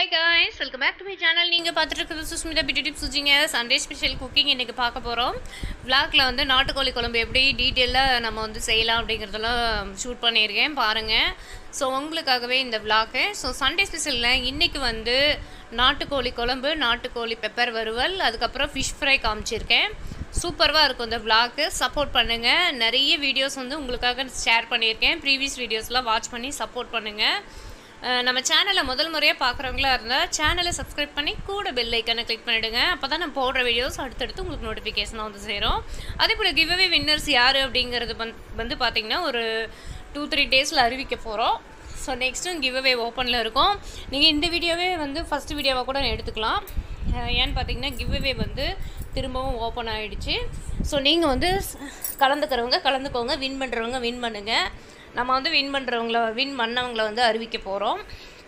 hi guys welcome back to my channel நீங்கள் பார்த்துட்டு இருக்கிறது சுஸ்மிதா பியூட்டி டிப்ஸ் சுச்சிங்க சண்டே ஸ்பெஷல் குக்கிங் இன்றைக்கி பார்க்க போகிறோம் விளாக்ல வந்து நாட்டுக்கோழி குழம்பு எப்படி டீட்டெயிலாக நம்ம வந்து செய்யலாம் அப்படிங்கிறதெல்லாம் ஷூட் பண்ணியிருக்கேன் பாருங்கள் ஸோ உங்களுக்காகவே இந்த விளாக்கு ஸோ சண்டே ஸ்பெஷலில் இன்றைக்கி வந்து நாட்டுக்கோழி குழம்பு நாட்டுக்கோழி பெப்பர் வறுவல் அதுக்கப்புறம் ஃபிஷ் ஃப்ரை காமிச்சிருக்கேன் சூப்பராக இருக்கும் இந்த விளாக்கு சப்போர்ட் பண்ணுங்கள் நிறைய வீடியோஸ் வந்து உங்களுக்காக ஷேர் பண்ணியிருக்கேன் ப்ரீவியஸ் வீடியோஸ்லாம் வாட்ச் பண்ணி சப்போர்ட் பண்ணுங்கள் அஹ் நம்ம சேனலை முதல் முறையாக பார்க்குறவங்களா இருந்தால் சேனலை சப்ஸ்கிரைப் பண்ணி கூட பெல் ஐக்கனை கிளிக் பண்ணிவிடுங்க அப்போ தான் நான் போடுற வீடியோஸ் அடுத்தடுத்து உங்களுக்கு நோட்டிஃபிகேஷனாக வந்து சேரும் அதே போல் கிவ்அவே வின்னர்ஸ் யார் அப்படிங்கிறது வந்து வந்து பார்த்திங்கன்னா ஒரு டூ த்ரீ டேஸில் அறிவிக்க போகிறோம் ஸோ நெக்ஸ்ட்டும் கிவ்அவே ஓப்பனில் இருக்கும் நீங்கள் இந்த வீடியோவே வந்து ஃபஸ்ட் வீடியோவாக கூட எடுத்துக்கலாம் அஹ் ஏன்னு பார்த்தீங்கன்னா கிவ்அவே வந்து திரும்பவும் ஓப்பன் ஆகிடுச்சு ஸோ நீங்கள் வந்து கலந்துக்கிறவங்க கலந்துக்கோங்க வின் பண்ணுறவங்க வின் பண்ணுங்கள் நம்ம வந்து வின் பண்ணுறவங்கள வின் பண்ணவங்கள வந்து அறிவிக்க போகிறோம்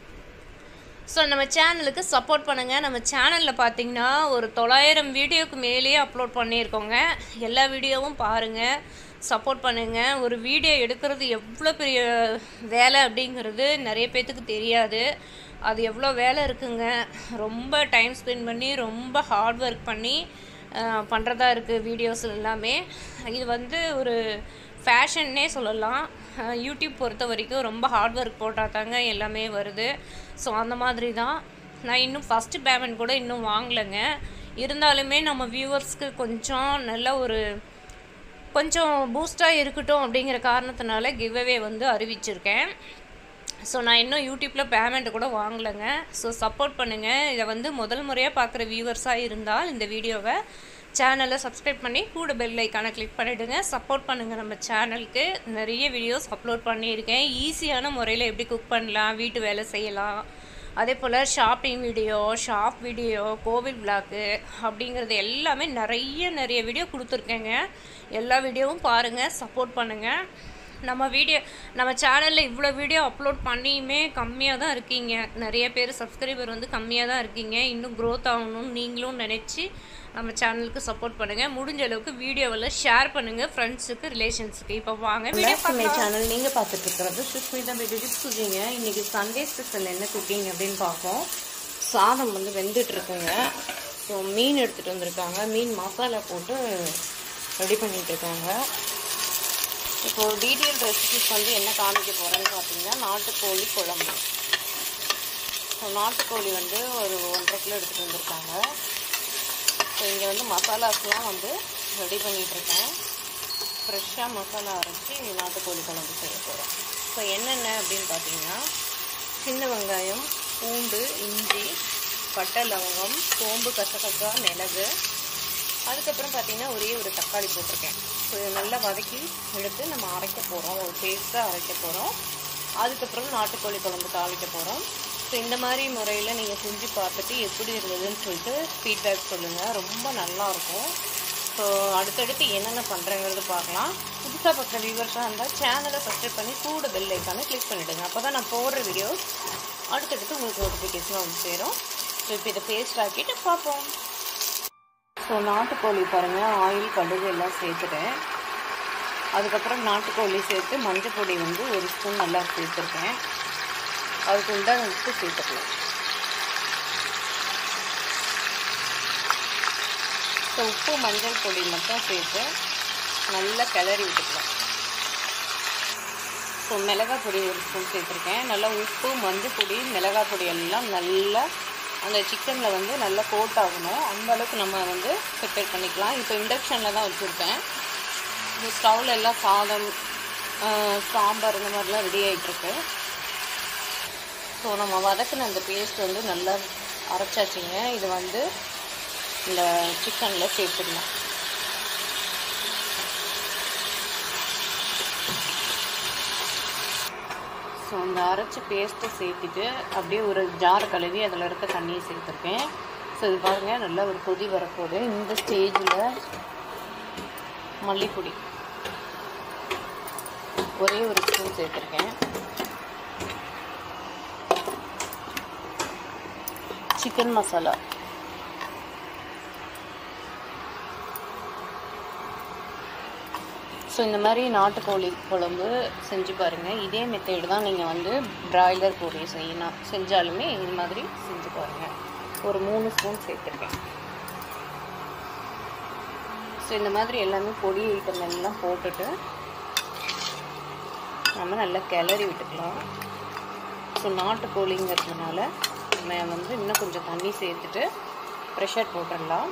ஸோ நம்ம சேனலுக்கு சப்போர்ட் பண்ணுங்கள் நம்ம சேனலில் பார்த்தீங்கன்னா ஒரு தொள்ளாயிரம் வீடியோக்கு மேலேயே அப்லோட் பண்ணியிருக்கோங்க எல்லா வீடியோவும் பாருங்கள் சப்போர்ட் பண்ணுங்கள் ஒரு வீடியோ எடுக்கிறது எவ்வளோ பெரிய வேலை அப்படிங்கிறது நிறைய பேர்த்துக்கு தெரியாது அது எவ்வளோ வேலை இருக்குங்க ரொம்ப டைம் ஸ்பெண்ட் பண்ணி ரொம்ப ஹார்ட் ஒர்க் பண்ணி பண்ணுறதா இருக்குது வீடியோஸ் எல்லாமே இது வந்து ஒரு ஃபேஷன்னே சொல்லலாம் அஹ் யூடியூப் பொறுத்த வரைக்கும் ரொம்ப ஹார்ட் ஒர்க் போட்டால் தாங்க எல்லாமே வருது ஸோ அந்த மாதிரி தான் நான் இன்னும் ஃபஸ்ட்டு பேமெண்ட் கூட இன்னும் வாங்கலைங்க இருந்தாலுமே நம்ம வியூவர்ஸ்க்கு கொஞ்சம் நல்ல ஒரு கொஞ்சம் பூஸ்டாக இருக்கட்டும் அப்படிங்கிற காரணத்தினால கிவ்அவே வந்து அறிவிச்சிருக்கேன் ஸோ நான் இன்னும் யூடியூப்பில் பேமெண்ட் கூட வாங்கலைங்க ஸோ சப்போர்ட் பண்ணுங்கள் இதை வந்து முதல் முறையாக பார்க்குற வியூவர்ஸாக இருந்தால் இந்த வீடியோவை சேனலை சப்ஸ்கிரைப் பண்ணி கூட பெல் ஐக்கானை கிளிக் பண்ணிவிடுங்க சப்போர்ட் பண்ணுங்கள் நம்ம சேனலுக்கு நிறைய வீடியோஸ் அப்லோட் பண்ணியிருக்கேன் ஈஸியான முறையில் எப்படி குக் பண்ணலாம் வீட்டு வேலை செய்யலாம் அதே போல் ஷாப்பிங் வீடியோ ஷாப் வீடியோ கோவில் விளாக்கு அப்படிங்கிறது எல்லாமே நிறைய நிறைய வீடியோ கொடுத்துருக்கேங்க எல்லா வீடியோவும் பாருங்கள் சப்போர்ட் பண்ணுங்கள் நம்ம வீடியோ நம்ம சேனலில் இவ்வளோ வீடியோ அப்லோட் பண்ணியுமே கம்மியாக தான் இருக்கீங்க நிறைய பேர் சப்ஸ்கிரைபர் வந்து கம்மியாக தான் இருக்கீங்க இன்னும் க்ரோத் ஆகணும்னு நீங்களும் நினச்சி நம்ம சேனலுக்கு சப்போர்ட் பண்ணுங்கள் முடிஞ்ச அளவுக்கு வீடியோவில் ஷேர் பண்ணுங்கள் ஃப்ரெண்ட்ஸுக்கு ரிலேஷன்ஸுக்கு இப்போ வாங்க வீடியோ மை சேனல் நீங்கள் பார்த்துட்டு இருக்கிறது சுஷ்மிதா பேபி டிப்ஸ் குக்கிங்க இன்றைக்கி சண்டே ஸ்பெஷல் என்ன குக்கிங் அப்படின்னு பார்ப்போம் சாதம் வந்து வெந்துட்டு இருக்குங்க ஸோ மீன் எடுத்துகிட்டு வந்திருக்காங்க மீன் மசாலா போட்டு ரெடி பண்ணிட்டு இருக்காங்க இப்போது டீட்டெயில் ரெசிபிஸ் வந்து என்ன காமிக்க போகிறேன்னு பார்த்தீங்கன்னா நாட்டுக்கோழி குழம்பு ஸோ நாட்டுக்கோழி வந்து ஒரு ஒன்றரை கிலோ எடுத்துகிட்டு வந்திருக்காங்க ஸோ இங்கே வந்து மசாலாஸ்லாம் வந்து ரெடி பண்ணிகிட்ருக்கேன் ஃப்ரெஷ்ஷாக மசாலா அரைச்சி நாட்டுக்கோழி குழம்பு செய்ய போகிறோம் ஸோ என்னென்ன அப்படின்னு பார்த்தீங்கன்னா சின்ன வெங்காயம் பூண்டு இஞ்சி பட்டை லவங்கம் சோம்பு கசகசா மிளகு அதுக்கப்புறம் பார்த்தீங்கன்னா ஒரே ஒரு தக்காளி போட்டிருக்கேன் ஸோ இதை நல்லா வதக்கி எடுத்து நம்ம அரைக்க போகிறோம் ஒரு பேஸ்ட்டாக அரைக்க போகிறோம் அதுக்கப்புறம் நாட்டுக்கோழி குழம்பு தாளிக்க போகிறோம் ஸோ இந்த மாதிரி முறையில் நீங்கள் செஞ்சு பார்த்துட்டு எப்படி இருந்ததுன்னு சொல்லிட்டு ஃபீட்பேக் சொல்லுங்கள் ரொம்ப நல்லாயிருக்கும் ஸோ அடுத்தடுத்து என்னென்ன பண்ணுறேங்கிறது பார்க்கலாம் புதுசாக பார்க்குற வியூவர்ஸாக இருந்தால் சேனலை சப்ஸ்கிரைப் பண்ணி கூட பெல் ஐக்கானை கிளிக் பண்ணிவிடுங்க அப்போ தான் நான் போடுற வீடியோஸ் அடுத்தடுத்து உங்களுக்கு நோட்டிஃபிகேஷன் வந்து சேரும் ஸோ இப்போ இதை பேஸ்ட் ஆக்கிட்டு பார்ப்போம் ஸோ நாட்டுக்கோழி பாருங்கள் ஆயில் கடுகு எல்லாம் சேர்த்துட்டேன் அதுக்கப்புறம் நாட்டுக்கோழி சேர்த்து மஞ்சள் பொடி வந்து ஒரு ஸ்பூன் நல்லா சேர்த்துருக்கேன் அதுக்கு உண்டான உப்பு சேர்த்துக்கலாம் ஸோ உப்பு மஞ்சள் பொடி மட்டும் சேர்த்து நல்லா கிளறி விட்டுக்கலாம் ஸோ மிளகாய் பொடி ஒரு ஸ்பூன் சேர்த்துருக்கேன் நல்லா உப்பு மஞ்சள் பொடி மிளகாய் பொடி எல்லாம் நல்லா அந்த சிக்கனில் வந்து நல்லா கோட் ஆகணும் அந்த அளவுக்கு நம்ம வந்து ப்ரிப்பேர் பண்ணிக்கலாம் இப்போ இண்டக்ஷனில் தான் வச்சுருக்கேன் இந்த ஸ்டவ்வில் எல்லாம் சாதம் ஆஹ், சாம்பார் இந்த மாதிரிலாம் ரெடி ஆகிட்டுருக்கு ஸோ நம்ம வதக்கின அந்த பேஸ்ட் வந்து நல்லா அரைச்சாச்சுங்க இது வந்து இந்த சிக்கனில் சேர்த்துக்கலாம் ஸோ அந்த அரைச்ச பேஸ்ட்டை சேர்த்துட்டு அப்படியே ஒரு ஜார் கழுவி அதில் இருக்க தண்ணியை சேர்த்துருக்கேன் ஸோ இது பாருங்கள் நல்லா ஒரு கொதி வரப்போகுது இந்த ஸ்டேஜில் மல்லிப்பொடி ஒரே ஒரு ஸ்பூன் சேர்த்துருக்கேன் சிக்கன் மசாலா ஸோ இந்த மாதிரி நாட்டுக்கோழி குழம்பு செஞ்சு பாருங்கள் இதே மெத்தேடு தான் நீங்கள் வந்து பிராய்லர் கோழி செய்யணும் செஞ்சாலுமே இந்த மாதிரி செஞ்சு பாருங்கள் ஒரு மூணு ஸ்பூன் சேர்த்துருக்கேன் ஸோ இந்த மாதிரி எல்லாமே பொடி ஐட்டம் எல்லாம் போட்டுட்டு நம்ம நல்லா கிளறி விட்டுக்கலாம் ஸோ நாட்டுக்கோழிங்கிறதுனால நம்ம வந்து இன்னும் கொஞ்சம் தண்ணி சேர்த்துட்டு ப்ரெஷர் போட்டுடலாம்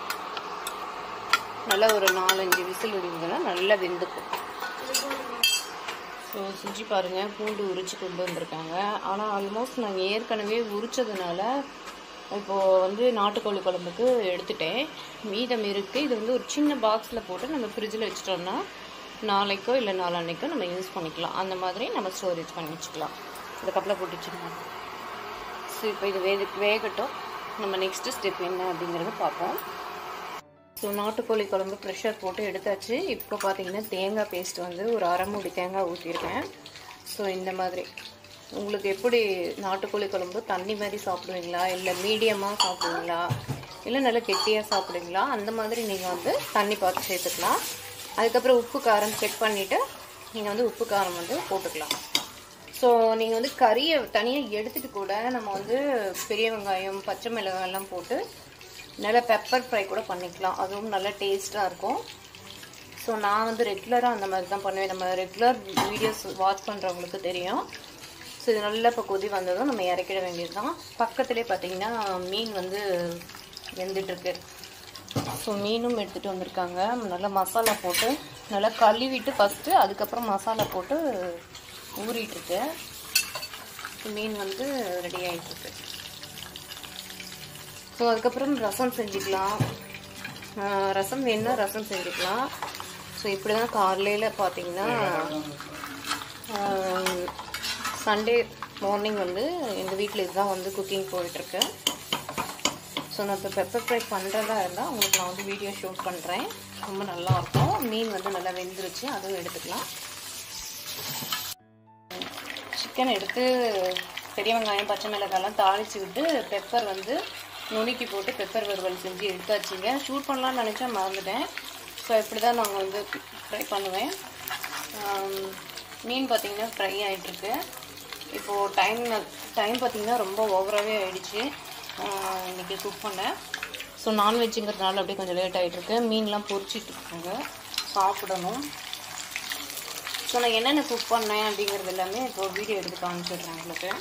நல்லா ஒரு நாலஞ்சு விசில் விடுங்கன்னா நல்லா வெந்துக்கும் ஸோ செஞ்சு பாருங்கள் பூண்டு உரிச்சு கொண்டு வந்திருக்காங்க ஆனால் ஆல்மோஸ்ட் நாங்கள் ஏற்கனவே உரிச்சதுனால இப்போது வந்து நாட்டுக்கோழி குழம்புக்கு எடுத்துட்டேன் மீதம் இருக்குது இது வந்து ஒரு சின்ன பாக்ஸில் போட்டு நம்ம ஃப்ரிட்ஜில் வச்சிட்டோம்னா நாளைக்கோ இல்லை நாளான்னைக்கோ நம்ம யூஸ் பண்ணிக்கலாம் அந்த மாதிரி நம்ம ஸ்டோரேஜ் பண்ணி வச்சுக்கலாம் இந்த கப்பில் போட்டு வச்சுக்கலாம் ஸோ இப்போ இது வே வேகட்டும் நம்ம நெக்ஸ்ட்டு ஸ்டெப் என்ன அப்படிங்கிறத பார்ப்போம் ஸோ நாட்டுக்கோழி குழம்பு ப்ரெஷர் போட்டு எடுத்தாச்சு இப்போ பார்த்தீங்கன்னா தேங்காய் பேஸ்ட் வந்து ஒரு அரை மூடி தேங்காய் ஊற்றிருக்கேன் ஸோ இந்த மாதிரி உங்களுக்கு எப்படி நாட்டுக்கோழி குழம்பு தண்ணி மாதிரி சாப்பிடுவீங்களா இல்லை மீடியமாக சாப்பிடுவீங்களா இல்லை நல்லா கெட்டியாக சாப்பிடுவீங்களா அந்த மாதிரி நீங்கள் வந்து தண்ணி பார்த்து சேர்த்துக்கலாம் அதுக்கப்புறம் உப்பு காரம் செக் பண்ணிவிட்டு நீங்கள் வந்து உப்பு காரம் வந்து போட்டுக்கலாம் ஸோ நீங்கள் வந்து கறியை தனியாக எடுத்துகிட்டு கூட நம்ம வந்து பெரிய வெங்காயம் பச்சை மிளகாய் எல்லாம் போட்டு நல்லா பெப்பர் ஃப்ரை கூட பண்ணிக்கலாம் அதுவும் நல்லா டேஸ்ட்டாக இருக்கும் ஸோ நான் வந்து ரெகுலராக அந்த மாதிரி தான் பண்ணுவேன் நம்ம ரெகுலர் வீடியோஸ் வாட்ச் பண்ணுறவங்களுக்கு தெரியும் ஸோ இது நல்லா இப்போ கொதி வந்ததும் நம்ம இறக்கிட வேண்டியது தான் பக்கத்துலேயே பார்த்தீங்கன்னா மீன் வந்து வெந்துட்டுருக்கு ஸோ மீனும் எடுத்துகிட்டு வந்திருக்காங்க நல்லா மசாலா போட்டு நல்லா கழுவிட்டு ஃபஸ்ட்டு அதுக்கப்புறம் மசாலா போட்டு ஊறிட்டுருக்கு மீன் வந்து ரெடி ஆகிட்டுருக்கு ஸோ அதுக்கப்புறம் ரசம் செஞ்சுக்கலாம் ஆஹ் ரசம் வேணும்னா ரசம் செஞ்சுக்கலாம் ஸோ இப்படி தான் காலையில் பார்த்தீங்கன்னா சண்டே மார்னிங் வந்து எங்கள் வீட்டில் இதுதான் வந்து குக்கிங் போயிட்டுருக்கு ஸோ நான் இப்போ பெப்பர் ஃப்ரை பண்ணுறதா இருந்தால் உங்களுக்கு நான் வந்து வீடியோ ஷூட் பண்ணுறேன் ரொம்ப நல்லாயிருக்கும் மீன் வந்து நல்லா வெந்துருச்சு அதுவும் எடுத்துக்கலாம் சிக்கன் எடுத்து பெரிய வெங்காயம் பச்சை மிளகாய்லாம் தாளித்து விட்டு பெப்பர் வந்து நுணுக்கி போட்டு பெப்பர் வறுவல் செஞ்சு எடுத்தாச்சுங்க ஷூட் பண்ணலாம்னு நினச்சா மறந்துட்டேன் ஸோ இப்படி தான் நாங்கள் வந்து ஃப்ரை பண்ணுவேன் ஆம், மீன் பார்த்திங்கன்னா ஃப்ரை ஆகிட்டுருக்கு இப்போது டைம் டைம் பார்த்திங்கன்னா ரொம்ப ஓவராகவே ஆயிடுச்சு ஆஹ், இன்னைக்கு குக் பண்ணேன் ஸோ நான்வெஜ்ஜுங்கிறதுனால அப்படியே கொஞ்சம் லேட் ஆகிட்டுருக்கு மீன்லாம் பொரிச்சிட்டு இருக்காங்க சாப்பிடணும் ஸோ நான் என்னென்ன குக் பண்ணேன் அப்படிங்கிறது எல்லாமே இப்போ வீடியோ எடுத்து காமிச்சிடுறேன் உங்களுக்கு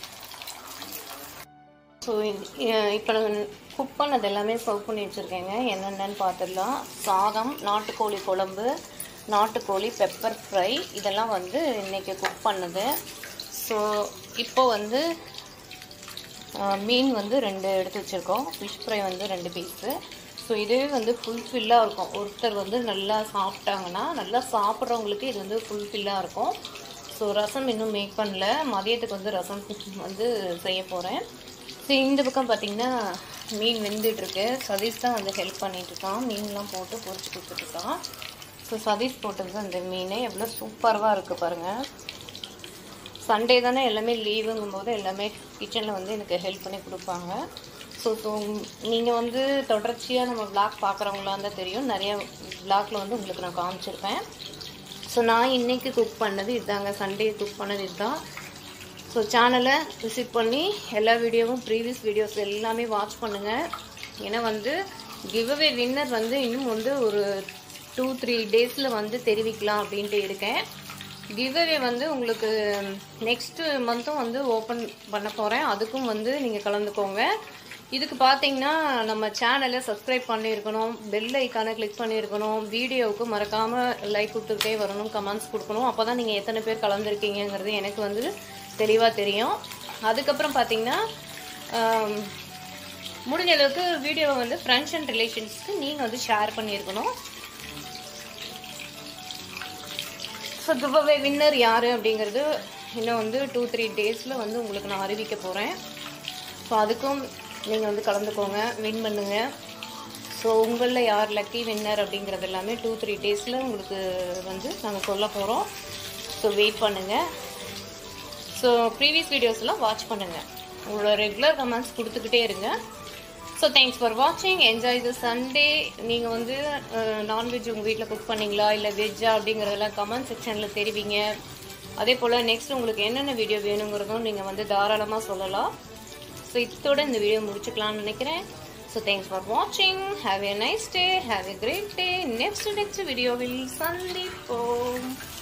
ஸோ இப்போ நான் குக் பண்ணது எல்லாமே சர்வ் பண்ணி வச்சுருக்கேங்க என்னென்னு பார்த்துடலாம் சாதம் நாட்டுக்கோழி குழம்பு நாட்டுக்கோழி பெப்பர் ஃப்ரை இதெல்லாம் வந்து இன்றைக்கி குக் பண்ணது ஸோ இப்போ வந்து ஆஹ், மீன் வந்து ரெண்டு எடுத்து வச்சுருக்கோம் ஃபிஷ் ஃப்ரை வந்து ரெண்டு பீஸு ஸோ இதுவே வந்து ஃபுல்ஃபில்லாக இருக்கும் ஒருத்தர் வந்து நல்லா சாப்பிட்டாங்கன்னா நல்லா சாப்பிட்றவங்களுக்கு இது வந்து ஃபுல்ஃபில்லாக இருக்கும் ஸோ ரசம் இன்னும் மேக் பண்ணல மதியத்துக்கு வந்து ரசம் வந்து செய்ய போகிறேன் ஸோ இந்த பக்கம் பார்த்தீங்கன்னா மீன் வெந்துட்டுருக்கு சதீஷ் தான் வந்து ஹெல்ப் பண்ணிட்டு இருக்கான் மீன்லாம் போட்டு பொரிச்சு கொடுத்துட்ருக்கான் ஸோ சதீஷ் போட்டது தான் இந்த மீன் எவ்வளோ சூப்பராக இருக்குது பாருங்கள் சண்டே தானே எல்லாமே லீவுங்கும் போது எல்லாமே கிச்சனில் வந்து எனக்கு ஹெல்ப் பண்ணி கொடுப்பாங்க ஸோ ஸோ நீங்கள் வந்து தொடர்ச்சியாக நம்ம vlog பார்க்குறவங்களா இருந்தால் தெரியும் நிறைய vlogல வந்து உங்களுக்கு நான் காமிச்சிருப்பேன் ஸோ நான் இன்னைக்கு குக் பண்ணது இதுதாங்க சண்டே குக் பண்ணது இதுதான் ஸோ சேனலை விசிட் பண்ணி எல்லா வீடியோவும் ப்ரீவியஸ் வீடியோஸ் எல்லாமே வாட்ச் பண்ணுங்கள் ஏன்னா வந்து கிவ்அவே வின்னர் வந்து இன்னும் வந்து ஒரு டூ த்ரீ டேஸில் வந்து தெரிவிக்கலாம் அப்படின்ட்டு இருக்கேன் கிவ்அவே வந்து உங்களுக்கு நெக்ஸ்ட்டு மந்த்தும் வந்து ஓப்பன் பண்ண போகிறேன் அதுக்கும் வந்து நீங்கள் கலந்துக்கோங்க இதுக்கு பார்த்தீங்கன்னா நம்ம சேனலை சப்ஸ்கிரைப் பண்ணியிருக்கணும் பெல் ஐக்கானை கிளிக் பண்ணியிருக்கணும் வீடியோவுக்கு மறக்காமல் லைக் கொடுத்துக்கிட்டே வரணும் கமெண்ட்ஸ் கொடுக்கணும் அப்போ தான் நீங்கள் எத்தனை பேர் கலந்துருக்கீங்கங்கிறது எனக்கு வந்து தெளிவாக தெரியும் அதுக்கப்புறம் பார்த்தீங்கன்னா ஆம், முடிஞ்ச அளவுக்கு வீடியோவை வந்து ஃப்ரெண்ட்ஸ் அண்ட் ரிலேஷன்ஸ்க்கு நீங்கள் வந்து ஷேர் பண்ணியிருக்கணும் ஸோ கிவ்அவே வின்னர் யார் அப்படிங்கிறது இன்னும் வந்து டூ த்ரீ டேஸில் வந்து உங்களுக்கு நான் அறிவிக்க போகிறேன் ஸோ அதுக்கும் நீங்கள் வந்து கலந்துக்கோங்க வின் பண்ணுங்க ஸோ உங்களில் யார் லக்கி வின்னர் அப்படிங்கிறது எல்லாமே டூ த்ரீ டேஸில் உங்களுக்கு வந்து நாங்கள் சொல்ல போகிறோம் ஸோ வெயிட் பண்ணுங்கள் ஸோ ப்ரீவியஸ் வீடியோஸ்லாம் வாட்ச் பண்ணுங்கள் உங்களோட ரெகுலர் கமெண்ட்ஸ் கொடுத்துக்கிட்டே இருங்க ஸோ தேங்க்ஸ் ஃபார் வாட்சிங் என்ஜாய் த சண்டே நீங்கள் வந்து நான்வெஜ் உங்கள் வீட்டில் குக் பண்ணீங்களா இல்லை வெஜ்ஜா அப்படிங்கிறதெல்லாம் கமெண்ட் செக்ஷனில் தெரிவிங்க அதே போல் நெக்ஸ்ட் உங்களுக்கு என்னென்ன வீடியோ வேணுங்கிறதும் நீங்கள் வந்து தாராளமாக சொல்லலாம் ஸோ இத்தோட இந்த வீடியோ முடிச்சுக்கலாம்னு நினைக்கிறேன் ஸோ தேங்க்ஸ் ஃபார் வாட்சிங் have a nice day have a great day next next வீடியோவில் சந்திப்போம்